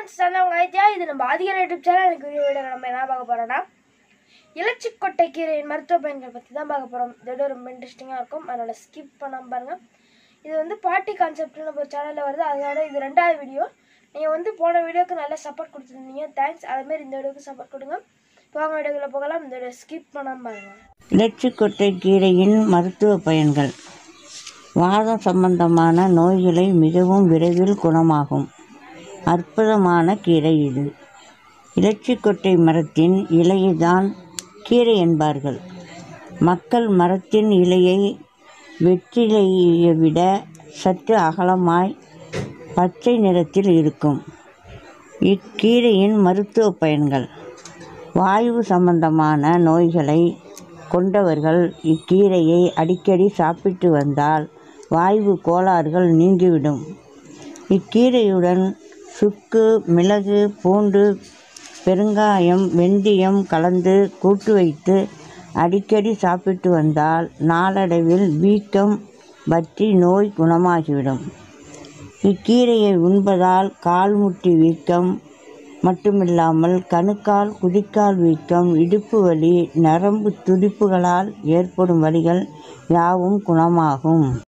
friends நான் உங்கள் ஐத்தியா இது நம்ம அதிக யூடியூப் சேனல் எனக்கு வீடியோ நம்ம என்ன பார்க்க போகிறோன்னா இலச்சிக்கொட்டை கீரையின் மருத்துவ பயன்கள் பற்றி தான் பார்க்க போகிறோம் இதோட ரொம்ப இன்ட்ரெஸ்டிங்காக இருக்கும் அதனால் ஸ்கிப் பண்ணாமல் பாருங்கள் இது வந்து பாட்டி கான்செப்ட்னு நம்ம சேனலில் வருது அதோட இது ரெண்டாவது வீடியோ நீங்கள் வந்து போன வீடியோக்கு நல்ல சப்போர்ட் கொடுத்துருந்தீங்க தேங்க்ஸ் அதேமாரி இந்த வீடியோக்கு சப்போர்ட் கொடுங்க போங்க வீடியோக்குள்ளே போகலாம் இந்த வீடியோ ஸ்கிப் பண்ணாமல் பாருங்கள் இலச்சிக்கொட்டை கீரையின் மருத்துவ பயன்கள் வாதம் சம்பந்தமான நோய்களை மிகவும் விரைவில் குணமாகும் அற்புதமான கீரை இது இலச்சிக்கொட்டை மரத்தின் இலையை தான் கீரை என்பார்கள் மக்கள் மரத்தின் இலையை வெற்றிலையை விட சற்று அகலமாய் பச்சை நிறத்தில் இருக்கும் இக்கீரையின் மருத்துவ பயன்கள் வாயு சம்பந்தமான நோய்களை கொண்டவர்கள் இக்கீரையை அடிக்கடி சாப்பிட்டு வந்தால் வாயு கோளாறுகள் நீங்கிவிடும் இக்கீரையுடன் சுக்கு மிளகு பூண்டு பெருங்காயம் வெந்தயம் கலந்து கூட்டு வைத்து அடிக்கடி சாப்பிட்டு வந்தால் நாளடைவில் வீக்கம் வற்றி நோய் குணமாகிவிடும் இக்கீரையை உண்பதால் கால் முட்டி வீக்கம் மட்டுமில்லாமல் கணுக்கால் குதிக்கால் வீக்கம் இடுப்பு வலி நரம்பு துடிப்புகளால் ஏற்படும் வலிகள் யாவும் குணமாகும்